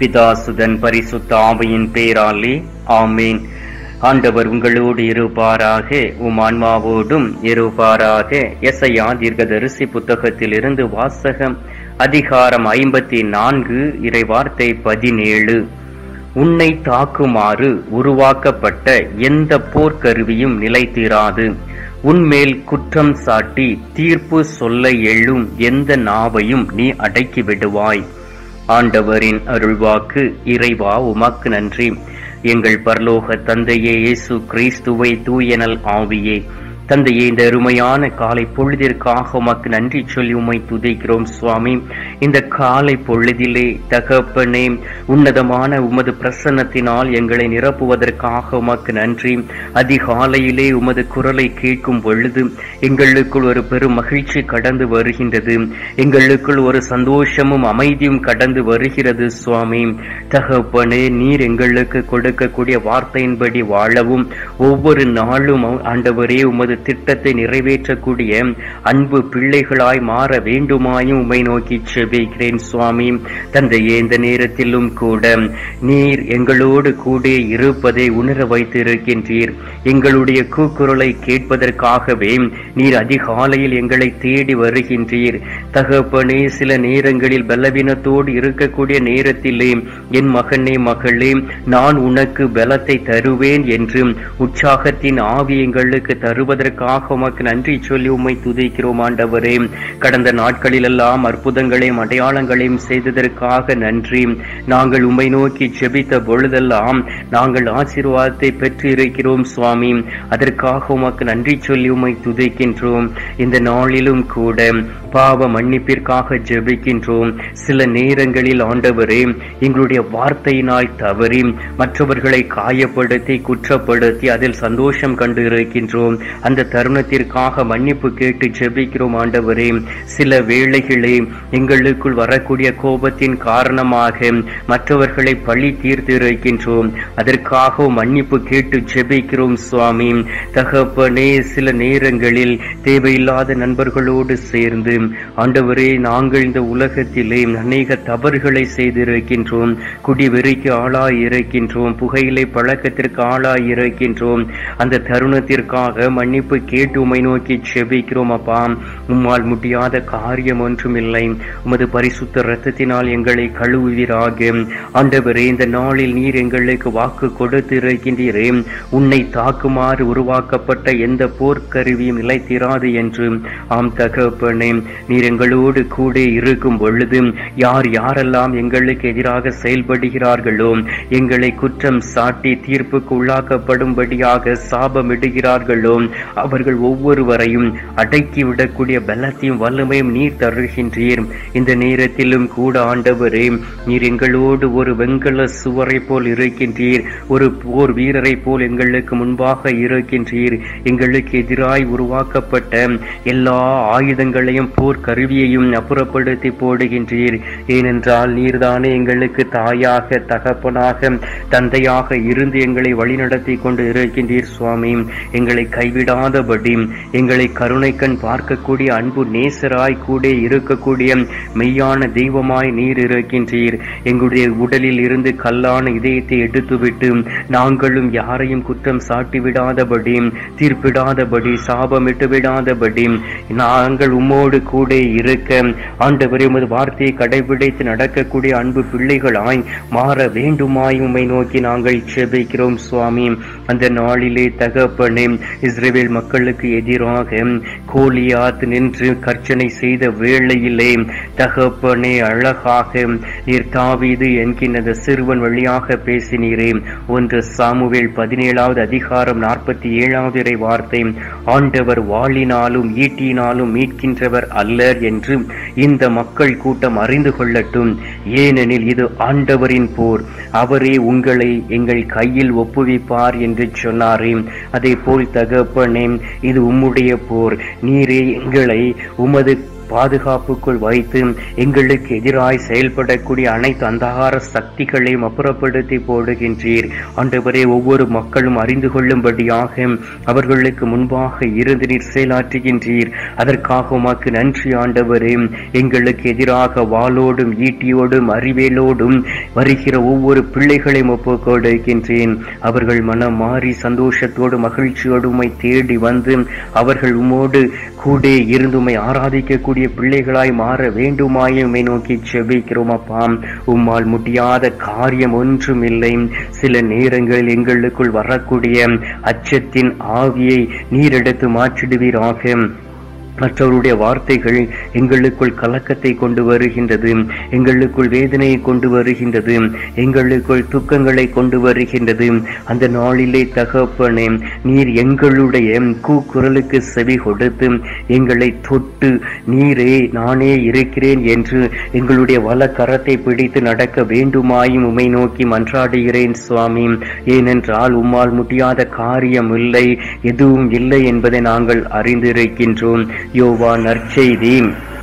பிதாசுதன் பரிசுத்த ஆவியின் பேராலே ஆமேன் ஆண்டவர் உங்களோடு இருப்பாராக உம் ஆன்மாவோடும் இருப்பாராக எஸ்ஐயா தீர்க்கதரிசி புத்தகத்திலிருந்து வாசகம் அதிகாரம் ஐம்பத்தி நான்கு இறைவார்த்தை பதினேழு உன்னை தாக்குமாறு உருவாக்கப்பட்ட எந்த போர்க்கருவியும் நிலைத்திராது உன்மேல் குற்றம் சாட்டி தீர்ப்பு சொல்ல எழும் எந்த நாவையும் நீ அடக்கி விடுவாய் ஆண்டவரின் அருள்வாக்கு இறைவா உமக்கு நன்றி எங்கள் பரலோக தந்தையே இயேசு கிறிஸ்துவை தூயனல் ஆவியே தந்தையே இந்த அருமையான காலை பொழுதிற்காக உமக்கு நன்றி சொல்லி உம்மை துதைக்கிறோம் சுவாமி இந்த காலை பொழுதிலே தகப்பனே உன்னதமான உமது பிரசன்னத்தினால் எங்களை நிரப்புவதற்காக உமக்கு நன்றி அதிகாலையிலே உமது குரலை கேட்கும் பொழுது எங்களுக்குள் ஒரு பெரும் மகிழ்ச்சி கடந்து வருகின்றது எங்களுக்குள் ஒரு சந்தோஷமும் அமைதியும் கடந்து வருகிறது சுவாமி தகப்பனே நீர் எங்களுக்கு கொடுக்கக்கூடிய வார்த்தையின்படி வாழவும் ஒவ்வொரு நாளும் ஆண்டவரே உமது திட்டத்தை நிறைவேற்றக்கூடிய அன்பு பிள்ளைகளாய் மாற வேண்டுமாயும் உமை நோக்கி செபிக்கிறேன் சுவாமி தந்தையே இந்த நேரத்திலும் கூட நீர் எங்களோடு கூட இருப்பதை உணர வைத்திருக்கின்றீர் எங்களுடைய கூக்குரலை கேட்பதற்காகவே நீர் அதிகாலையில் எங்களை தேடி வருகின்றீர் தகப்பனே சில நேரங்களில் பலவீனத்தோடு இருக்கக்கூடிய நேரத்திலே என் மகனே மகளே நான் உனக்கு பலத்தை தருவேன் என்று உற்சாகத்தின் ஆவி எங்களுக்கு தருவதற்காக உமக்கு நன்றி சொல்லி உம்மை துதிக்கிறோம் ஆண்டவரே கடந்த நாட்களிலெல்லாம் அற்புதங்களையும் அடையாளங்களையும் செய்ததற்காக நன்றி நாங்கள் உம்மை நோக்கி செபித்த பொழுதெல்லாம் நாங்கள் ஆசீர்வாதத்தை பெற்று இருக்கிறோம் சுவாமி அதற்காக உமக்கு நன்றி சொல்லி உம்மை துதிக்கின்றோம் இந்த நாளிலும் கூட பாவ மன்னிப்பிற்காக ஜெபிக்கின்றோம் சில நேரங்களில் ஆண்டவரே எங்களுடைய வார்த்தையினால் தவறி மற்றவர்களை காயப்படுத்தி குற்றப்படுத்தி அதில் சந்தோஷம் கண்டு இருக்கின்றோம் அந்த தருணத்திற்காக மன்னிப்பு கேட்டு ஜெபிக்கிறோம் ஆண்டவரே சில வேளைகளே எங்களுக்குள் வரக்கூடிய கோபத்தின் காரணமாக மற்றவர்களை பழி தீர்த்து இருக்கின்றோம் அதற்காக மன்னிப்பு கேட்டு ஜெபிக்கிறோம் சுவாமி தகப்பனே சில நேரங்களில் தேவையில்லாத நண்பர்களோடு சேர்ந்து ஆண்டவரே நாங்கள் இந்த உலகத்திலே அநேக தவறுகளை செய்திருக்கின்றோம் குடிவெறிக்கு ஆளாய் இருக்கின்றோம் புகையிலை பழக்கத்திற்கு ஆளாய் இருக்கின்றோம் அந்த தருணத்திற்காக மன்னிப்பு கேட்டு உமை நோக்கி செபிக்கிறோம் அப்பா உம்மால் முடியாத காரியம் ஒன்றுமில்லை உமது பரிசுத்த இரத்தத்தினால் எங்களை கழுவுவீராக ஆண்டவரே இந்த நாளில் நீர் எங்களுக்கு வாக்கு கொடுத்து இருக்கின்றீரே உன்னை தாக்குமாறு உருவாக்கப்பட்ட எந்த போர்க்கருவியும் நிலைத்திராது என்று ஆம் தகப்பனே நீர் எங்களோடு கூட இருக்கும் பொழுது யார் யாரெல்லாம் எங்களுக்கு எதிராக செயல்படுகிறார்களோ எங்களை குற்றம் சாட்டி தீர்ப்புக்கு உள்ளாக்கப்படும்படியாக சாபமிடுகிறார்களோ அவர்கள் ஒவ்வொருவரையும் அடக்கிவிடக்கூடிய பலத்தையும் வல்லமையும் நீர் தருகின்றீர் இந்த நேரத்திலும் கூட ஆண்டவரே நீர் எங்களோடு ஒரு வெண்கல சுவரை போல் இருக்கின்றீர் ஒரு போர் வீரரை போல் எங்களுக்கு முன்பாக இருக்கின்றீர் எங்களுக்கு எதிராய் உருவாக்கப்பட்ட எல்லா ஆயுதங்களையும் போர் கருவியையும் அப்புறப்படுத்தி போடுகின்றீர் ஏனென்றால் நீர்தானே எங்களுக்கு தாயாக தகப்பனாக தந்தையாக இருந்து எங்களை வழிநடத்தி கொண்டு இருக்கின்றீர் சுவாமி எங்களை கைவிடாதபடி எங்களை கருணைக்கண் பார்க்கக்கூடிய அன்பு நேசராய் கூட இருக்கக்கூடிய மெய்யான தெய்வமாய் நீர் இருக்கின்றீர் எங்களுடைய உடலில் இருந்து கல்லான இதயத்தை எடுத்துவிட்டு நாங்களும் யாரையும் குற்றம் சாட்டி விடாதபடி தீர்ப்பிடாதபடி சாபமிட்டு விடாதபடி நாங்கள் உம்மோடு கூட இருக்க ஆண்டவரே உமது வார்த்தையை கடைபிடித்து நடக்கக்கூடிய அன்பு பிள்ளைகளாய் மாற வேண்டுமாய் உம்மை நோக்கி நாங்கள் செபிக்கிறோம் சுவாமி அந்த நாளிலே தகப்பனே இஸ்ரேல் மக்களுக்கு எதிராக கோலியாத் நின்று கர்ச்சனை செய்த வேளையிலே தகப்பனே அழகாக நீர் தாவீது என்கின்ற சிறுவன் வழியாக பேசினீரே ஒன்று சாமுவேல் பதினேழாவது அதிகாரம் நாற்பத்தி ஏழாவது இறை வார்த்தை ஆண்டவர் வாளினாலும் ஈட்டினாலும் மீட்கின்றவர் அல்லர் என்று இந்த மக்கள் கூட்டம் அறிந்து கொள்ளட்டும் ஏனெனில் இது ஆண்டவரின் போர் அவரே உங்களை எங்கள் கையில் ஒப்புவிப்பார் என்று சொன்னாரே அதே போல் தகப்பனே இது உம்முடைய போர் நீரே எங்களை உமது பாதுகாப்புக்குள் வைத்து எங்களுக்கு எதிராய் செயல்படக்கூடிய அனைத்து அந்தகார சக்திகளையும் அப்புறப்படுத்தி போடுகின்றீர் ஆண்டவரே ஒவ்வொரு மக்களும் அறிந்து கொள்ளும்படியாக அவர்களுக்கு முன்பாக இருந்து நீர் செயலாற்றுகின்றீர் அதற்காக உமக்கு நன்றி ஆண்டவரே எங்களுக்கு எதிராக வாளோடும் ஈட்டியோடும் அறிவேலோடும் வருகிற ஒவ்வொரு பிள்ளைகளையும் ஒப்புக் கொடுக்கின்றேன் அவர்கள் மனம் மாறி சந்தோஷத்தோடு மகிழ்ச்சியோடு உம்மை தேடி வந்து அவர்கள் உம்மோடு கூட இருந்து உம்மை ஆராதிக்கக்கூடிய பிள்ளைகளாய் மாற வேண்டுமாய் உம்மை நோக்கி செபிக்கிறோம் அப்பா உம்மால் முடியாத காரியம் ஒன்றும் இல்லை சில நேரங்களில் எங்களுக்குள் வரக்கூடிய அச்சத்தின் ஆவியை நீர் எடுத்து மாற்றிடுவீராக மற்றவருடைய வார்த்தைகள் எங்களுக்குள் கலக்கத்தை கொண்டு வருகின்றது எங்களுக்குள் வேதனையை கொண்டு வருகின்றது எங்களுக்குள் துக்கங்களை கொண்டு வருகின்றது அந்த நாளிலே தகப்பனே நீர் எங்களுடைய கூக்குரலுக்கு செவி கொடுத்து எங்களை தொட்டு நீரே நானே இருக்கிறேன் என்று எங்களுடைய வல கரத்தை பிடித்து நடக்க வேண்டுமாயும் உமை நோக்கி மன்றாடுகிறேன் சுவாமி ஏனென்றால் உம்மால் முடியாத காரியம் இல்லை எதுவும் இல்லை என்பதை நாங்கள் அறிந்திருக்கின்றோம் யோவா நற்செய்தி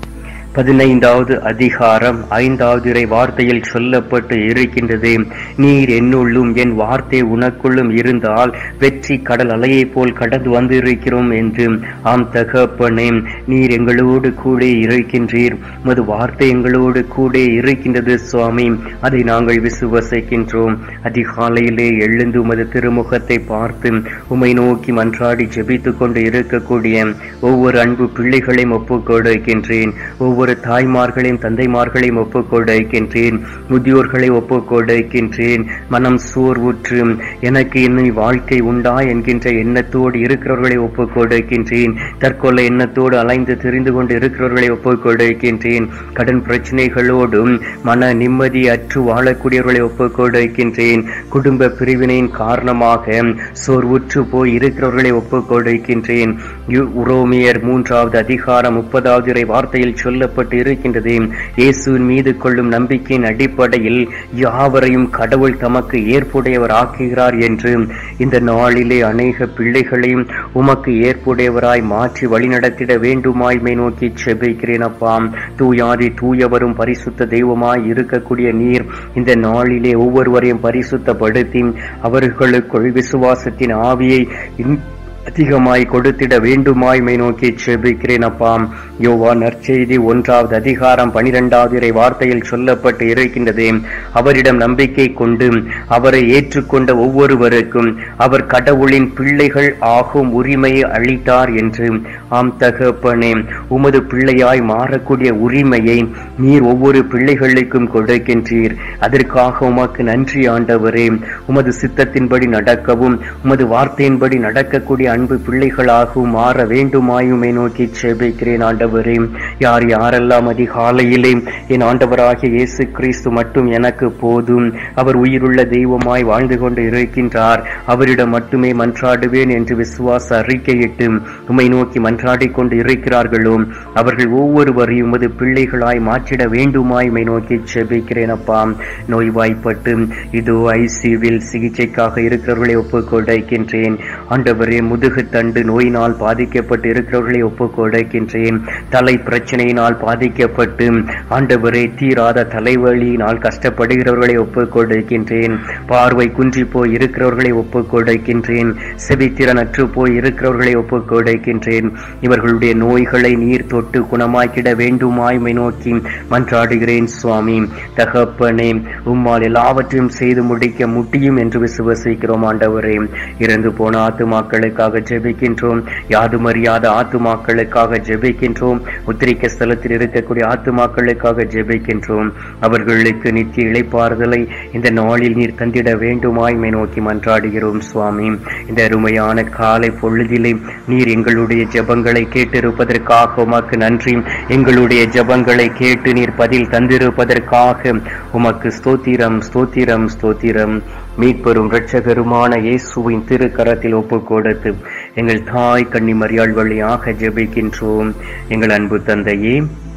பதினைந்தாவது அதிகாரம் ஐந்தாவது இறை வார்த்தையில் சொல்லப்பட்டு இருக்கின்றது நீர் என்னுள்ளும் என் வார்த்தை உனக்குள்ளும் இருந்தால் வெற்றி கடல் அலையைப் போல் கடந்து வந்திருக்கிறோம் என்று ஆம் தகப்பனே நீர் எங்களோடு கூட இருக்கின்றீர் உமது வார்த்தை எங்களோடு கூட இருக்கின்றது சுவாமி அதை நாங்கள் விசுவசிக்கின்றோம் அதிகாலையிலே எழுந்து உமது திருமுகத்தை பார்த்து உமை நோக்கி மன்றாடி ஜெபித்துக் கொண்டு இருக்கக்கூடிய ஒவ்வொரு அன்பு பிள்ளைகளையும் ஒப்புக் கொடுக்கின்றேன் ஒவ்வொரு தாய்மார்களையும் தந்தைமார்களையும் ஒப்புக் கொடுக்கின்றேன் முதியோர்களை ஒப்புக் கொடுக்கின்றேன் மனம் சோர்வுற்று எனக்கு இன்னும் வாழ்க்கை உண்டா என்கின்ற எண்ணத்தோடு இருக்கிறவர்களை ஒப்புக் கொடுக்கின்றேன் தற்கொலை எண்ணத்தோடு அலைந்து தெரிந்து கொண்டு இருக்கிறவர்களை ஒப்புக் கொடுக்கின்றேன் கடன் பிரச்சனைகளோடும் மன நிம்மதி அற்று வாழக்கூடியவர்களை ஒப்புக் கொடுக்கின்றேன் குடும்ப பிரிவினையின் காரணமாக சோர்வுற்று போய் இருக்கிறவர்களை ஒப்புக் கொடுக்கின்றேன் யு- உரோமியர் மூன்றாவது அதிகாரம் முப்பதாவது இறை வார்த்தையில் சொல்லப்பட்டு இருக்கின்றது இயேசுவின் மீது கொள்ளும் நம்பிக்கையின் அடிப்படையில் யாவரையும் கடவுள் தமக்கு ஏற்புடையவர் ஆக்குகிறார் என்று இந்த நாளிலே அநேக பிள்ளைகளையும் உமக்கு ஏற்புடையவராய் மாற்றி வழிநடத்திட வேண்டுமாய்மை நோக்கி செபிக்கிறேன் அப்பா தூயாதி தூயவரும் பரிசுத்த தெய்வமாய் இருக்கக்கூடிய நீர் இந்த நாளிலே ஒவ்வொருவரையும் பரிசுத்தப்படுத்தி அவர்களுக்குள் விசுவாசத்தின் ஆவியை இன்- அதிகமாய் கொடுத்திட வேண்டுமாய்மை நோக்கி செபிக்கிறேன் அப்பா யோவா நற்செய்தி ஒன்றாவது அதிகாரம் பனிரெண்டாவது இறை வார்த்தையில் சொல்லப்பட்டு இருக்கின்றது அவரிடம் நம்பிக்கை கொண்டு அவரை ஏற்றுக்கொண்ட ஒவ்வொருவருக்கும் அவர் கடவுளின் பிள்ளைகள் ஆகும் உரிமையை அளித்தார் என்று ஆம் தகப்பனே உமது பிள்ளையாய் மாறக்கூடிய உரிமையை நீர் ஒவ்வொரு பிள்ளைகளுக்கும் கொடுக்கின்றீர் அதற்காக உமக்கு நன்றி ஆண்டவரே உமது சித்தத்தின்படி நடக்கவும் உமது வார்த்தையின்படி நடக்கக்கூடிய அன்பு பிள்ளைகளாகவும் மாற வேண்டுமாயுமே நோக்கி செபிக்கிறேன் ஆண்டவரே யார் யாரெல்லாம் அதிகாலையிலே என் ஆண்டவராகிய இயேசு கிறிஸ்து மட்டும் எனக்கு போதும் அவர் உயிருள்ள தெய்வமாய் வாழ்ந்து கொண்டு இருக்கின்றார் அவரிடம் மட்டுமே மன்றாடுவேன் என்று விசுவாச அறிக்கையிட்டு உம்மை நோக்கி மன்றாடிக் கொண்டு இருக்கிறார்களோ அவர்கள் ஒவ்வொருவரையும் உமது பிள்ளைகளாய் மாற்றிட வேண்டுமாய் உம்மை நோக்கி செபிக்கிறேன் அப்பா நோய்வாய்ப்பட்டு இதோ ஐசியூவில் சிகிச்சைக்காக இருக்கிறவர்களை ஒப்புக் கொடுக்கின்றேன் ஆண்டவரே முதுகுத்தண்டு நோயினால் பாதிக்கப்பட்டு இருக்கிறவர்களை ஒப்புக் கொடுக்கின்றேன் தலை பிரச்சனையினால் பாதிக்கப்பட்டு ஆண்டவரே தீராத தலைவலியினால் கஷ்டப்படுகிறவர்களை ஒப்புக் கொடுக்கின்றேன் பார்வை குன்றி போய் இருக்கிறவர்களை ஒப்புக் கொடுக்கின்றேன் செவித்திறனற்று போய் இருக்கிறவர்களை ஒப்புக் கொடுக்கின்றேன் இவர்களுடைய நோய்களை நீர் தொட்டு குணமாக்கிட வேண்டுமாய்மை நோக்கி மன்றாடுகிறேன் சுவாமி தகப்பனே உம்மால் எல்லாவற்றையும் செய்து முடிக்க முடியும் என்று விசுவசிக்கிறோம் ஆண்டவரே இறந்து போன ஆத்துமாக்களுக்காக ஜெபிக்கின்றோம் யாதுமறியாத ஆத்துமாக்களுக்காக ஜெபிக்கின்றோம் உத்திரிக்க ஸ்தலத்தில் இருக்கக்கூடிய ஆத்துமாக்களுக்காக ஜெபிக்கின்றோம் அவர்களுக்கு நித்திய இளைப்பாறுதலை இந்த நாளில் நீர் தந்திட வேண்டுமாய்மை நோக்கி மன்றாடுகிறோம் சுவாமி இந்த அருமையான காலை பொழுதிலே நீர் எங்களுடைய ஜெபங்களை கேட்டிருப்பதற்காக உமக்கு நன்றி எங்களுடைய ஜெபங்களை கேட்டு நீர் பதில் தந்திருப்பதற்காக உமக்கு ஸ்தோத்திரம் ஸ்தோத்திரம் ஸ்தோத்திரம் மீட்பெரும் இரட்சகருமான இயேசுவின் திருக்கரத்தில் ஒப்புக் கொடுத்து எங்கள் தாய் கன்னி மரியாள் வழியாக ஜெபிக்கின்றோம் எங்கள் அன்பு தந்தையே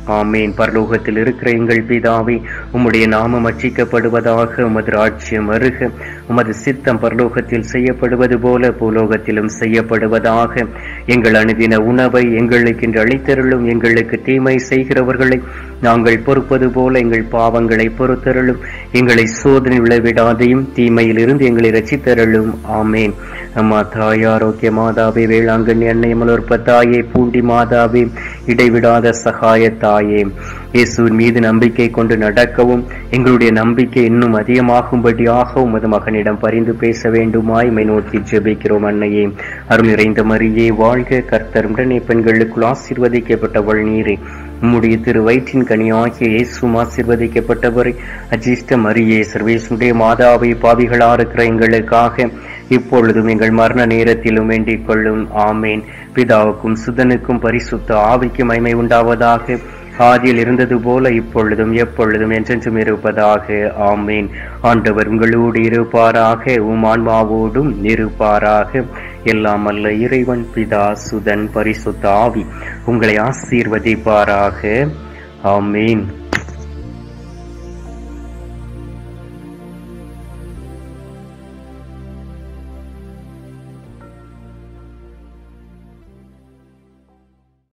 ஆமேன் பரலோகத்தில் இருக்கிற எங்கள் பிதாவே உம்முடைய நாமம் அச்சிக்கப்படுவதாக உமது ராஜ்யம் வருக உமது சித்தம் பரலோகத்தில் செய்யப்படுவது போல பூலோகத்திலும் செய்யப்படுவதாக எங்கள் அனுதின உணவை எங்களுக்கு இன்று அளித்தருளும் எங்களுக்கு தீமை செய்கிறவர்களை நாங்கள் பொறுப்பது போல எங்கள் பாவங்களை பொறுத்தருளும் எங்களை சோதனை விளைவிடாதையும் தீமையில் இருந்து எங்களை ரசித்தருளும் ஆமேன் அம்மா தாய் ஆரோக்கிய மாதாவே வேளாங்கண்ணி அன்னை மலர்ப்ப தாயே பூண்டி மாதாவே இடைவிடாத சகாய தாயே இயேசுவின் மீது நம்பிக்கை கொண்டு நடக்கவும் எங்களுடைய நம்பிக்கை இன்னும் அதிகமாகும்படியாக உமது மகனிடம் பரிந்து பேச வேண்டுமாய் மை நோக்கி ஜெபிக்கிறோம் அன்னையே அருள் நிறைந்த மரியே வாழ்க கர்த்தர் உடனே பெண்களுக்குள் ஆசீர்வதிக்கப்பட்டவள் நீரே உம்முடைய திரு வயிற்றின் கனியாகிய இயேசும் ஆசீர்வதிக்கப்பட்டவரை அஜிஷ்ட மரியே சர்வேசுடைய மாதாவை பாவிகளா இருக்கிற எங்களுக்காக இப்பொழுதும் எங்கள் மரண நேரத்திலும் வேண்டிக் கொள்ளும் ஆமேன் பிதாவுக்கும் சுதனுக்கும் பரிசுத்த ஆவிக்கும் மைமை உண்டாவதாக ஆதியில் இருந்தது போல இப்பொழுதும் எப்பொழுதும் என்றென்றும் இருப்பதாக ஆமேன் ஆண்டவர் உங்களோடு இருப்பாராக உம் ஆன்மாவோடும் இருப்பாராக எல்லாம் அல்ல இறைவன் பிதா சுதன் பரிசுத்த ஆவி உங்களை ஆசீர்வதிப்பாராக ஆமேன்